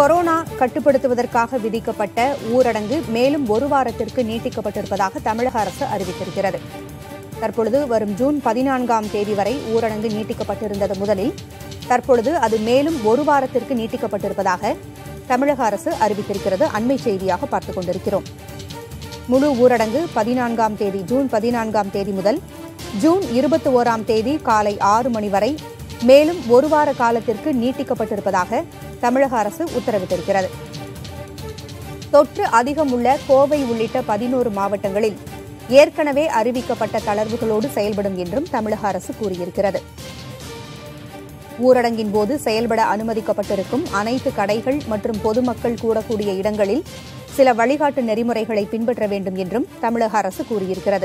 corona கட்டுப்படுத்துவதற்காக விதிக்கப்பட்ட ஊரடங்கு மேலும் ஒரு வாரத்திற்கு நீட்டிக்கப்பட்டிருப்பதாக தமிழக அரசு அறிவித்திருக்கிறது தற்பொழுது வரும் ஜூன் பதினான்காம் தேதி வரை ஊரடங்கு நீட்டிக்கப்பட்டிருந்தது முதலில் தற்பொழுது அது மேலும் ஒரு வாரத்திற்கு நீட்டிக்கப்பட்டிருப்பதாக தமிழக அரசு அறிவித்திருக்கிறது அண்மை செய்தியாக பார்த்துக் கொண்டிருக்கிறோம் முழு ஊரடங்கு பதினான்காம் தேதி ஜூன் பதினான்காம் தேதி முதல் ஜூன் இருபத்தி ஓராம் தேதி காலை ஆறு மணி வரை மேலும் ஒரு வார காலத்திற்கு நீட்டிக்கப்பட்டிருப்பதாக தமிழக அரசு உத்தரவிட்டிருக்கிறது தொற்று அதிகம் உள்ள கோவை உள்ளிட்ட பதினோரு மாவட்டங்களில் ஏற்கனவே அறிவிக்கப்பட்ட தளர்வுகளோடு செயல்படும் என்றும் தமிழக அரசு கூறியிருக்கிறது ஊரடங்கின் போது செயல்பட அனுமதிக்கப்பட்டிருக்கும் அனைத்து கடைகள் மற்றும் பொதுமக்கள் கூடக்கூடிய இடங்களில் சில வழிகாட்டு நெறிமுறைகளை பின்பற்ற வேண்டும் என்றும் தமிழக அரசு கூறியிருக்கிறது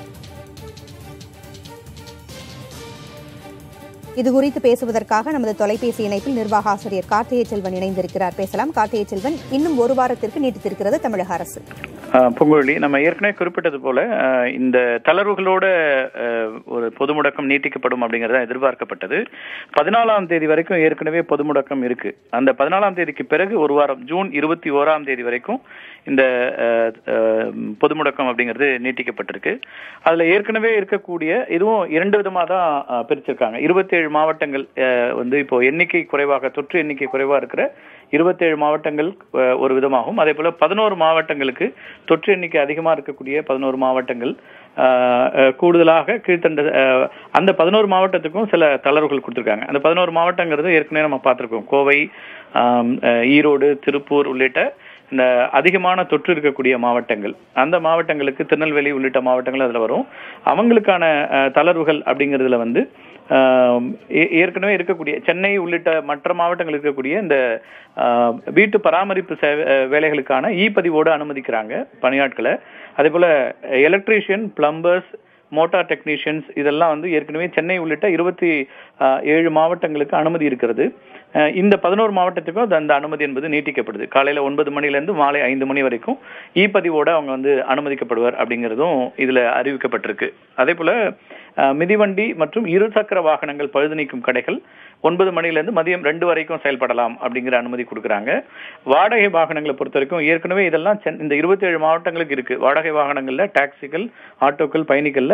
இதுகுறித்து பேசுவதற்காக நமது தொலைபேசி இணைப்பில் நிர்வாக ஆசிரியர் கார்த்திகை செல்வன் இணைந்திருக்கிறார் பேசலாம் கார்த்திகை செல்வன் இன்னும் ஒரு வாரத்திற்கு நீட்டித்திருக்கிறது தமிழக அரசு ஆஹ் பூங்குழலி நம்ம ஏற்கனவே குறிப்பிட்டது போல ஆஹ் இந்த தளர்வுகளோட ஆஹ் ஒரு பொது முடக்கம் நீட்டிக்கப்படும் அப்படிங்கறத எதிர்பார்க்கப்பட்டது பதினாலாம் தேதி வரைக்கும் ஏற்கனவே பொது முடக்கம் இருக்கு அந்த பதினாலாம் தேதிக்கு பிறகு ஒரு வாரம் ஜூன் இருபத்தி ஓராம் தேதி வரைக்கும் இந்த ஆஹ், ஆஹ், பொது முடக்கம் அப்படிங்கிறது நீட்டிக்கப்பட்டிருக்கு அதுல ஏற்கனவே இருக்கக்கூடிய இதுவும் இரண்டு விதமா தான் ஆஹ், பிரிச்சிருக்காங்க இருபத்தேழு மாவட்டங்கள் ஆஹ், வந்து இப்போ எண்ணிக்கை குறைவாக தொற்று எண்ணிக்கை குறைவா இருக்கிற இருபத்தேழு மாவட்டங்கள் ஆஹ், ஒரு விதமாகவும் அதே போல பதினோரு மாவட்டங்களுக்கு தொற்று எண்ணிக்கை அதிகமா இருக்கக்கூடிய பதினோரு மாவட்டங்கள் ஆஹ், ஆஹ், கூடுதலாக கீழ்த்தண்ட ஆஹ், அந்த பதினோரு மாவட்டத்துக்கும் சில தளர்வுகள் கொடுத்திருக்காங்க அந்த பதினோரு மாவட்டங்கிறது ஏற்கனவே நம்ம பார்த்திருக்கோம் கோவை ஆம், ஆஹ், ஈரோடு திருப்பூர் உள்ளிட்ட இந்த அதிகமான தொற்று இருக்கக்கூடிய மாவட்டங்கள் அந்த மாவட்டங்களுக்கு திருநெல்வேலி உள்ளிட்ட மாவட்டங்கள் அதுல வரும் அவங்களுக்கான ஆஹ், தளர்வுகள் அப்படிங்கிறதுல வந்து ஆஹ், ஏ- ஏற்கனவே இருக்கக்கூடிய சென்னை உள்ளிட்ட மற்ற மாவட்டங்கள் இருக்கக்கூடிய இந்த ஆஹ், வீட்டு பராமரிப்பு சேவை ஆஹ், வேலைகளுக்கான இ பதிவோடு அனுமதிக்கிறாங்க பணியாட்களை அதே போல எலக்ட்ரீஷியன் பிளம்பர்ஸ் மோட்டார் டெக்னீஷியன்ஸ் இதெல்லாம் வந்து ஏற்கனவே சென்னை உள்ளிட்ட இருபத்தி ஏழு மாவட்டங்களுக்கு அனுமதி இருக்கிறது அஹ் இந்த பதினோரு மாவட்டத்துக்கும் அது அந்த அனுமதி என்பது நீட்டிக்கப்படுது காலையில ஒன்பது மணில இருந்து மாலை ஐந்து மணி வரைக்கும் இ பதிவோட அவங்க வந்து அனுமதிக்கப்படுவார் அப்படிங்கிறதும் இதுல அறிவிக்கப்பட்டிருக்கு அதே போல அஹ், மிதிவண்டி மற்றும் இருசக்கர வாகனங்கள் பழுது நீக்கும் கடைகள் ஒன்பது மணில இருந்து மதியம் ரெண்டு வரைக்கும் செயல்படலாம் அப்படிங்கிற அனுமதி கொடுக்குறாங்க வாடகை வாகனங்களை பொறுத்த வரைக்கும் ஏற்கனவே இதெல்லாம் சென்- இந்த இருபத்தி ஏழு மாவட்டங்களுக்கு இருக்கு வாடகை வாகனங்கள்ல டாக்ஸிகள் ஆட்டோக்கள் பயணிகள்ல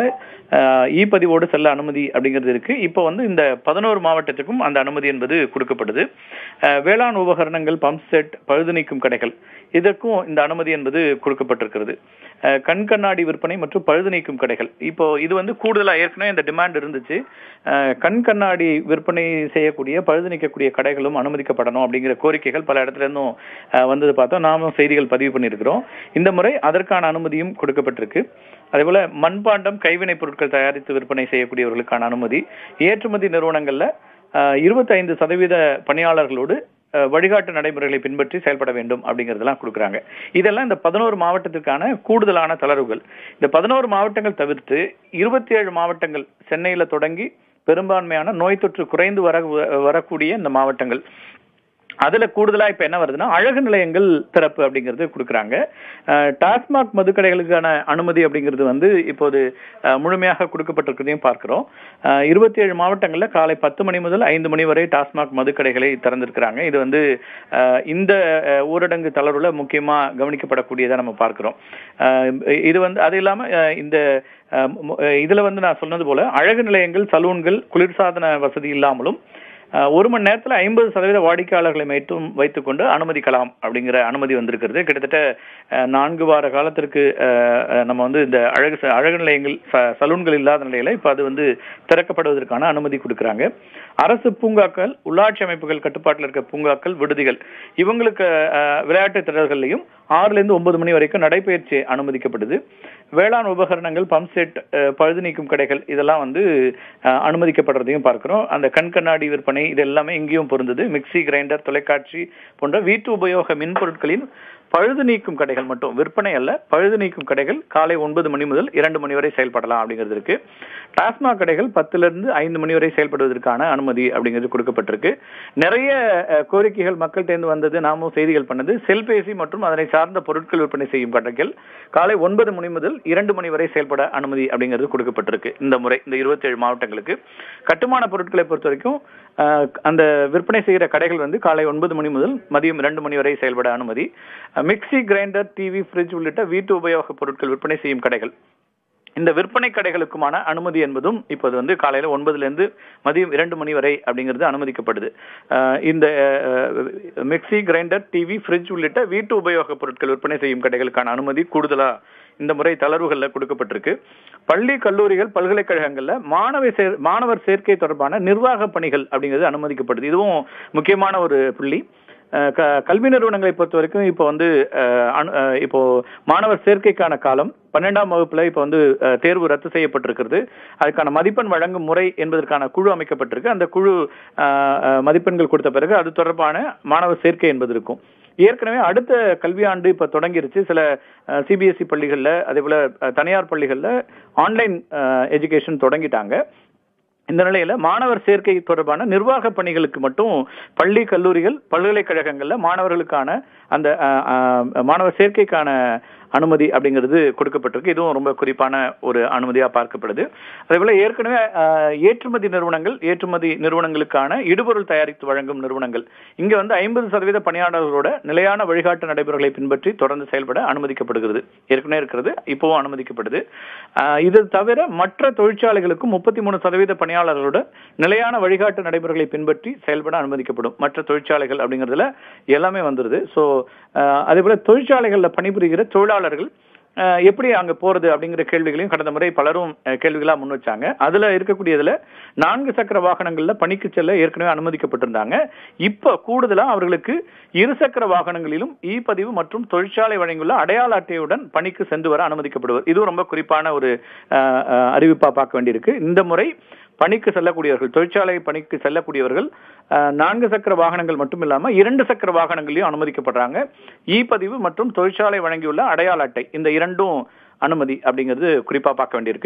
இ பதிவோடு செல்ல அனுமதி அப்படிங்கிறது இருக்கு இப்போ வந்து இந்த பதினோரு மாவட்டத்துக்கும் அந்த அனுமதி என்பது கொடுக்கப்படுது அஹ், வேளாண் உபகரணங்கள் பம்ப் செட் பழுது நீக்கும் கடைகள் இதற்கும் இந்த அனுமதி என்பது கொடுக்கப்பட்டிருக்கிறது அஹ், கண் கண்ணாடி விற்பனை மற்றும் பழுது நீக்கும் கடைகள் இப்போ இது வந்து கூடுதலா ஏற்கனவே இந்த டிமாண்ட் இருந்துச்சு அஹ், கண் கண்ணாடி விற்பனை செய்யக்கூடிய பழுது நீக்கக்கூடிய கடைகளும் அனுமதிக்கப்படணும் அப்படிங்கிற கோரிக்கைகள் பல இடத்துல இருந்தும் அஹ், வந்தது பார்த்தோம் நாமும் செய்திகள் பதிவு பண்ணியிருக்கிறோம் இந்த முறை அதற்கான அனுமதியும் கொடுக்கப்பட்டிருக்கு அதே போல மண்பாண்டம் கைவினைப் பொருட்கள் தயாரித்து விற்பனை செய்யக்கூடியவர்களுக்கான அனுமதி ஏற்றுமதி நிறுவனங்கள்ல இருபத்தைந்து சதவீத பணியாளர்களோடு அஹ், வழிகாட்டு நடைமுறைகளை பின்பற்றி செயல்பட வேண்டும் அப்படிங்கறதெல்லாம் கொடுக்குறாங்க இதெல்லாம் இந்த பதினோரு மாவட்டத்திற்கான கூடுதலான தளர்வுகள் இந்த பதினோரு மாவட்டங்கள் தவிர்த்து இருபத்தி ஏழு மாவட்டங்கள் சென்னையில தொடங்கி பெரும்பான்மையான நோய் தொற்று குறைந்து வர வரக்கூடிய இந்த மாவட்டங்கள் அதுல கூடுதலா இப்ப என்ன வருதுன்னா அழகு நிலையங்கள் திறப்பு அப்படிங்கிறது கொடுக்குறாங்க அஹ், டாஸ்மாக் மதுக்கடைகளுக்கான அனுமதி அப்படிங்கிறது வந்து இப்போது அஹ், முழுமையாக கொடுக்கப்பட்டிருக்கிறதையும் பார்க்கிறோம் இருபத்தி ஏழு மாவட்டங்கள்ல காலை பத்து மணி முதல் ஐந்து மணி வரை டாஸ்மாக் மதுக்கடைகளை திறந்திருக்கிறாங்க இது வந்து அஹ், இந்த அஹ், ஊரடங்கு தளர்வுல முக்கியமா கவனிக்கப்படக்கூடியதை நம்ம பார்க்கிறோம் அஹ், இது வந்து அது இல்லாம அஹ், இந்த அஹ், மு- அஹ், இதுல வந்து நான் சொன்னது போல அழகு நிலையங்கள் சலூன்கள் குளிர்சாதன வசதி இல்லாமலும் அஹ், ஒரு மணி நேரத்துல ஐம்பது சதவீத வாடிக்கையாளர்களை மட்டும் வைத்துக்கொண்டு அனுமதிக்கலாம் அப்படிங்கிற அனுமதி வந்திருக்கிறது கிட்டத்தட்ட அஹ், நான்கு வார காலத்திற்கு அஹ், அஹ், நம்ம வந்து இந்த அழகு ச- அழகு நிலையங்கள் ச- சலூன்கள் இல்லாத நிலையில இப்ப அது வந்து திறக்கப்படுவதற்கான அனுமதி கொடுக்கறாங்க அரசு பூங்காக்கள் உள்ளாட்சி அமைப்புகள் கட்டுப்பாட்டில் இருக்க பூங்காக்கள் விடுதிகள் இவங்களுக்கு அஹ், விளையாட்டு திடல்கள்லையும் ஆறுல இருந்து ஒன்பது மணி வரைக்கும் நடைபயிற்சி அனுமதிக்கப்படுது வேளாண் உபகரணங்கள் பம்ப் செட் அஹ், பழுது நீக்கும் கடைகள் இதெல்லாம் வந்து அஹ், அனுமதிக்கப்படுறதையும் பார்க்கிறோம் அந்த கண் கண்ணாடி விற்பனை இது எல்லாமே இங்கேயும் பொருந்தது மிக்ஸி கிரைண்டர் தொலைக்காட்சி போன்ற வீட்டு உபயோக மின்பொருட்களின் பழுது நீக்கும் கடைகள் மட்டும் விற்பனை அல்ல பழுது நீக்கும் கடைகள் காலை ஒன்பது மணி முதல் இரண்டு மணி வரை செயல்படலாம் அப்படிங்கிறது இருக்கு டாஸ்மாக் கடைகள் பத்துல இருந்து ஐந்து மணி வரை செயல்படுவதற்கான அனுமதி அப்படிங்கிறது கொடுக்கப்பட்டிருக்கு நிறைய அஹ், கோரிக்கைகள் மக்கள்கிட்ட இருந்து வந்தது நாமும் செய்திகள் பண்ணது செல்பேசி மற்றும் அதனை சார்ந்த பொருட்கள் விற்பனை செய்யும் கடைகள் காலை ஒன்பது மணி முதல் இரண்டு மணி வரை செயல்பட அனுமதி அப்படிங்கிறது கொடுக்கப்பட்டிருக்கு இந்த முறை இந்த இருபத்தி ஏழு மாவட்டங்களுக்கு கட்டுமான பொருட்களை பொறுத்த வரைக்கும் அஹ், அந்த விற்பனை செய்கிற கடைகள் வந்து காலை ஒன்பது மணி முதல் மதியம் இரண்டு மணி வரை செயல்பட அனுமதி அஹ், மிக்ஸி கிரைண்டர் டிவி ஃப்ரிட்ஜ் உள்ளிட்ட வீட்டு உபயோகப் பொருட்கள் விற்பனை செய்யும் கடைகள் இந்த விற்பனை கடைகளுக்குமான அனுமதி என்பதும் இப்போது வந்து காலையில ஒன்பதுல இருந்து மதியம் இரண்டு மணி வரை அப்படிங்கிறது அனுமதிக்கப்படுது அஹ் இந்த அஹ், மிக்ஸி கிரைண்டர் டிவி ஃப்ரிட்ஜ் உள்ளிட்ட வீட்டு உபயோகப் பொருட்கள் விற்பனை செய்யும் கடைகளுக்கான அனுமதி கூடுதலா இந்த முறை தளர்வுகள்ல கொடுக்கப்பட்டிருக்கு பள்ளி கல்லூரிகள் பல்கலைக்கழகங்கள்ல மாணவ சேர் மாணவர் சேர்க்கை தொடர்பான நிர்வாக பணிகள் அப்படிங்கிறது அனுமதிக்கப்படுது இதுவும் முக்கியமான ஒரு புள்ளி அஹ் க- கல்வி நிறுவனங்களை பொறுத்த வரைக்கும் இப்போ வந்து அஹ், அனு- அஹ், இப்போ மாணவர் சேர்க்கைக்கான காலம் பன்னெண்டாம் வகுப்புல இப்போ வந்து அஹ், தேர்வு ரத்து செய்யப்பட்டிருக்கிறது அதுக்கான மதிப்பெண் வழங்கும் முறை என்பதற்கான குழு அமைக்கப்பட்டிருக்கு அந்த குழு அஹ், அஹ், மதிப்பெண்கள் கொடுத்த பிறகு அது தொடர்பான மாணவர் சேர்க்கை என்பது இருக்கும் ஏற்கனவே அடுத்த கல்வியாண்டு இப்ப தொடங்கிருச்சு சில சிபிஎஸ்இ பள்ளிகள்ல அதே போல அஹ், தனியார் பள்ளிகள்ல ஆன்லைன் எஜுகேஷன் தொடங்கிட்டாங்க இந்த நிலையில மாணவர் சேர்க்கை தொடர்பான நிர்வாக பணிகளுக்கு மட்டும் பள்ளி கல்லூரிகள் பல்கலைக்கழகங்கள்ல மாணவர்களுக்கான அந்த அஹ், அஹ், மாணவர் சேர்க்கைக்கான அனுமதி அப்படிங்கிறது கொடுக்கப்பட்டிருக்கு இதுவும் ரொம்ப குறிப்பான ஒரு அனுமதியா பார்க்கப்படுது அதே போல ஏற்கனவே அஹ், ஏற்றுமதி நிறுவனங்கள் ஏற்றுமதி நிறுவனங்களுக்கான இடுபொருள் தயாரித்து வழங்கும் நிறுவனங்கள் இங்க வந்து ஐம்பது சதவீத பணியாளர்களோட நிலையான வழிகாட்டு நடைமுறைகளை பின்பற்றி தொடர்ந்து செயல்பட அனுமதிக்கப்படுகிறது ஏற்கனவே இருக்கிறது இப்பவும் அனுமதிக்கப்படுது அஹ், இது தவிர மற்ற தொழிற்சாலைகளுக்கும் முப்பத்தி மூணு சதவீத பணியாளர்களோட நிலையான வழிகாட்டு நடைமுறைகளை பின்பற்றி செயல்பட அனுமதிக்கப்படும் மற்ற தொழிற்சாலைகள் அப்படிங்கிறதுல எல்லாமே வந்துருது ஸோ அதே போல தொழிற்சாலைகள்ல பணிபுரிகிற தொழிலாளர்கள் அஹ், எப்படி அங்க போறது அப்படிங்கிற கேள்விகளையும் கடந்த முறை பலரும் அஹ், கேள்விகளா முன் வச்சாங்க அதுல இருக்கக்கூடியதுல நான்கு சக்கர வாகனங்கள்ல பணிக்கு செல்ல ஏற்கனவே அனுமதிக்கப்பட்டிருந்தாங்க இப்ப கூடுதலா அவர்களுக்கு இருசக்கர வாகனங்களிலும் இ பதிவு மற்றும் தொழிற்சாலை வழங்கியுள்ள அடையாள அட்டையுடன் பணிக்கு சென்று வர அனுமதிக்கப்படுவர் இதுவும் ரொம்ப குறிப்பான ஒரு அஹ், அஹ், அறிவிப்பா பார்க்க வேண்டியிருக்கு இந்த முறை பணிக்கு செல்லக்கூடியவர்கள் தொழிற்சாலை பணிக்கு செல்லக்கூடியவர்கள் அஹ், நான்கு சக்கர வாகனங்கள் மட்டும் இல்லாம இரண்டு சக்கர வாகனங்களையும் அனுமதிக்கப்படுறாங்க இ பதிவு மற்றும் தொழிற்சாலை வழங்கியுள்ள அடையாள அட்டை இந்த இரண்டும் அனுமதி அப்படிங்கிறது குறிப்பா பார்க்க வேண்டியிருக்கு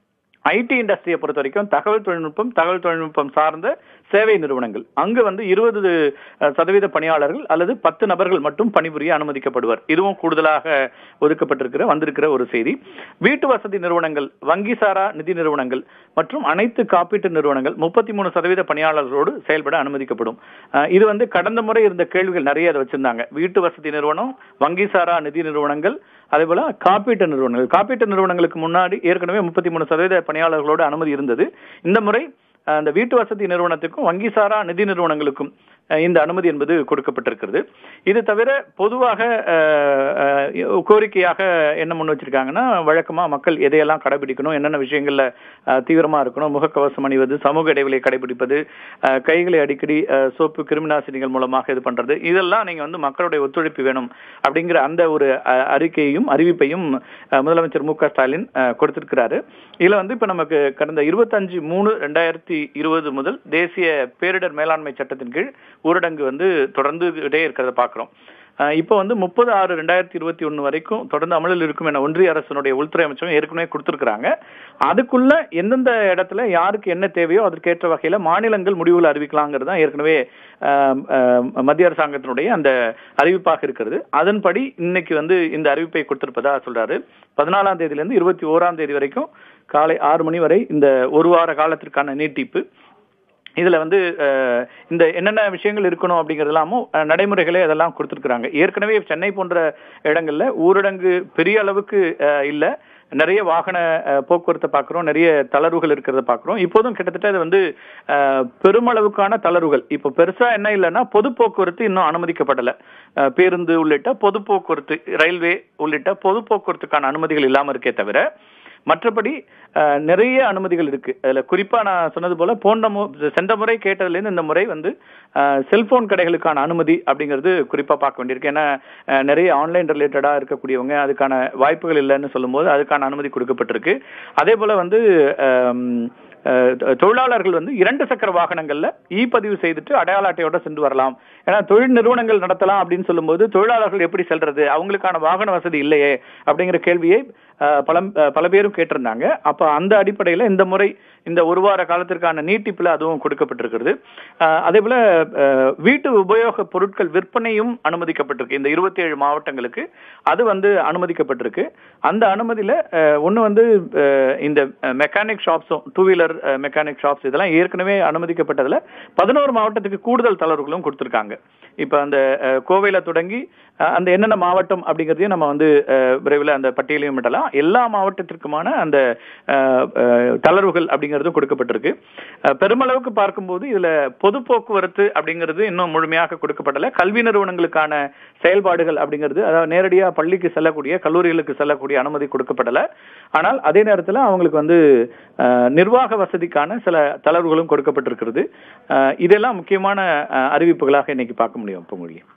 ஐடி இண்டஸ்ட்ரியை பொறுத்த வரைக்கும் தகவல் தொழில்நுட்பம் தகவல் தொழில்நுட்பம் சார்ந்த சேவை நிறுவனங்கள் அங்கு வந்து இருபது சதவீத பணியாளர்கள் அல்லது பத்து நபர்கள் மட்டும் பணிபுரிய அனுமதிக்கப்படுவர் இதுவும் கூடுதலாக ஒதுக்கப்பட்டிருக்கிற வந்திருக்கிற ஒரு செய்தி வீட்டு வசதி நிறுவனங்கள் வங்கி சாரா நிதி நிறுவனங்கள் மற்றும் அனைத்து காப்பீட்டு நிறுவனங்கள் முப்பத்தி மூணு சதவீத பணியாளர்களோடு செயல்பட அனுமதிக்கப்படும் அஹ் இது வந்து கடந்த முறை இருந்த கேள்விகள் நிறைய அதை வச்சிருந்தாங்க வீட்டு வசதி நிறுவனம் வங்கி சாரா நிதி நிறுவனங்கள் அதே போல காப்பீட்டு நிறுவனங்கள் காப்பீட்டு நிறுவனங்களுக்கு முன்னாடி ஏற்கனவே முப்பத்தி மூணு சதவீத பணியாளர்களோட அனுமதி இருந்தது இந்த முறை அஹ், இந்த வீட்டு வசதி நிறுவனத்துக்கும் வங்கி சாரா நிதி நிறுவனங்களுக்கும் அஹ், இந்த அனுமதி என்பது கொடுக்கப்பட்டிருக்கிறது இது தவிர பொதுவாக அஹ், அஹ், கோரிக்கையாக என்ன முன் வச்சிருக்காங்கன்னா வழக்கமா மக்கள் எதையெல்லாம் கடைபிடிக்கணும் என்னென்ன விஷயங்கள்ல அஹ், தீவிரமா இருக்கணும் முகக்கவசம் அணிவது சமூக இடைவெளியை கடைபிடிப்பது அஹ், கைகளை அடிக்கடி அஹ், சோப்பு கிருமிநாசினிகள் மூலமாக இது பண்றது இதெல்லாம் நீங்க வந்து மக்களுடைய ஒத்துழைப்பு வேணும் அப்படிங்கிற அந்த ஒரு அஹ், அறிக்கையும் அறிவிப்பையும் அஹ், முதலமைச்சர் மு க ஸ்டாலின் அஹ், கொடுத்திருக்கிறாரு இதுல வந்து இப்ப நமக்கு கடந்த இருபத்தஞ்சு மூணு ரெண்டாயிரத்தி இருபது முதல் தேசிய பேரிடர் மேலாண்மை சட்டத்தின் கீழ் ஊரடங்கு வந்து தொடர்ந்துகிட்டே இருக்கிறத பாக்குறோம் அஹ் இப்போ வந்து முப்பது ஆறு ரெண்டாயிரத்தி இருபத்தி ஒன்னு வரைக்கும் தொடர்ந்து அமலில் இருக்கும் என ஒன்றிய அரசினுடைய உள்துறை அமைச்சகம் ஏற்கனவே கொடுத்திருக்கிறாங்க அதுக்குள்ள எந்தெந்த இடத்துல யாருக்கு என்ன தேவையோ அதற்கேற்ற வகையில மாநிலங்கள் முடிவுகள் அறிவிக்கலாங்கிறது தான் ஏற்கனவே அஹ், அஹ், மத்திய அரசாங்கத்தினுடைய அந்த அறிவிப்பாக இருக்கிறது அதன்படி இன்னைக்கு வந்து இந்த அறிவிப்பை கொடுத்திருப்பதா சொல்றாரு பதினாலாம் தேதியில இருந்து இருபத்தி ஓராம் தேதி வரைக்கும் காலை ஆறு மணி வரை இந்த ஒரு வார காலத்திற்கான நீட்டிப்பு இதுல வந்து அஹ், இந்த என்னென்ன விஷயங்கள் இருக்கணும் அப்படிங்கறதெல்லாமும் அஹ், நடைமுறைகளே அதெல்லாம் கொடுத்திருக்கிறாங்க ஏற்கனவே சென்னை போன்ற இடங்கள்ல ஊரடங்கு பெரிய அளவுக்கு அஹ், இல்ல நிறைய வாகன அஹ், போக்குவரத்தை பார்க்கிறோம் நிறைய தளர்வுகள் இருக்கிறத பார்க்கிறோம் இப்போதும் கிட்டத்தட்ட அது வந்து அஹ், பெருமளவுக்கான தளர்வுகள் இப்போ பெருசா என்ன இல்லைன்னா பொது போக்குவரத்து இன்னும் அனுமதிக்கப்படல அஹ், பேருந்து உள்ளிட்ட பொது போக்குவரத்து ரயில்வே உள்ளிட்ட பொது போக்குவரத்துக்கான அனுமதிகள் இல்லாம இருக்கே தவிர மற்றபடி அஹ், நிறைய அனுமதிகள் இருக்கு அதுல குறிப்பா நான் சொன்னது போல போன மு- சென்ற முறை கேட்டதுல இருந்து இந்த முறை வந்து செல்போன் கடைகளுக்கான அனுமதி அப்படிங்கிறது குறிப்பா பார்க்க வேண்டியிருக்கு ஏன்னா அஹ், நிறைய ஆன்லைன் ரிலேட்டடா இருக்கக்கூடியவங்க அதுக்கான வாய்ப்புகள் இல்லைன்னு சொல்லும்போது அதுக்கான அனுமதி கொடுக்கப்பட்டிருக்கு அதே போல வந்து அம், அஹ், தொழிலாளர்கள் வந்து இரண்டு சக்கர வாகனங்கள்ல இ பதிவு செய்துட்டு அடையாள அட்டையோட சென்று வரலாம் ஏன்னா தொழில் நிறுவனங்கள் நடத்தலாம் அப்படின்னு சொல்லும்போது தொழிலாளர்கள் எப்படி செல்றது அவங்களுக்கான வாகன வசதி இல்லையே அப்படிங்கிற கேள்வியை அஹ், பல அஹ், பல பேரும் கேட்டிருந்தாங்க அப்ப அந்த அடிப்படையில இந்த முறை இந்த ஒரு வார காலத்திற்கான நீட்டிப்புல அதுவும் கொடுக்கப்பட்டிருக்கிறது அஹ், அதே போல அஹ், வீட்டு உபயோக பொருட்கள் விற்பனையும் அனுமதிக்கப்பட்டிருக்கு இந்த இருபத்தி ஏழு மாவட்டங்களுக்கு அது வந்து அனுமதிக்கப்பட்டிருக்கு அந்த அனுமதியில அஹ், ஒண்ணு வந்து அஹ், இந்த மெக்கானிக் ஷாப்ஸும் டூ வீலர் மெக்கானிக் ஷாப்ஸ் இதெல்லாம் ஏற்கனவே அனுமதிக்கப்பட்டதுல பதினோரு மாவட்டத்துக்கு கூடுதல் தளர்வுகளும் கொடுத்திருக்காங்க இப்ப அந்த அஹ், கோவையில தொடங்கி அஹ், அந்த என்னென்ன மாவட்டம் அப்படிங்கறதையும் நம்ம வந்து அஹ், விரைவில் அந்த பட்டியலையும் விடலாம் எல்லா மாவட்டத்திற்குமான அந்த அஹ், அஹ், தளர்வுகள் அப்படிங்கிறதும் கொடுக்கப்பட்டிருக்கு அஹ், பெருமளவுக்கு பார்க்கும்போது இதுல பொது போக்குவரத்து அப்படிங்கிறது இன்னும் முழுமையாக கொடுக்கப்படல கல்வி நிறுவனங்களுக்கான செயல்பாடுகள் அப்படிங்கிறது அதாவது நேரடியா பள்ளிக்கு செல்லக்கூடிய கல்லூரிகளுக்கு செல்லக்கூடிய அனுமதி கொடுக்கப்படல ஆனால் அதே நேரத்துல அவங்களுக்கு வந்து அஹ், நிர்வாக வசதிக்கான சில தளர்வுகளும் கொடுக்கப்பட்டிருக்கிறது அஹ், இதெல்லாம் முக்கியமான அஹ், அறிவிப்புகளாக இன்னைக்கு பார்க்க முடியும் பொங்கொழி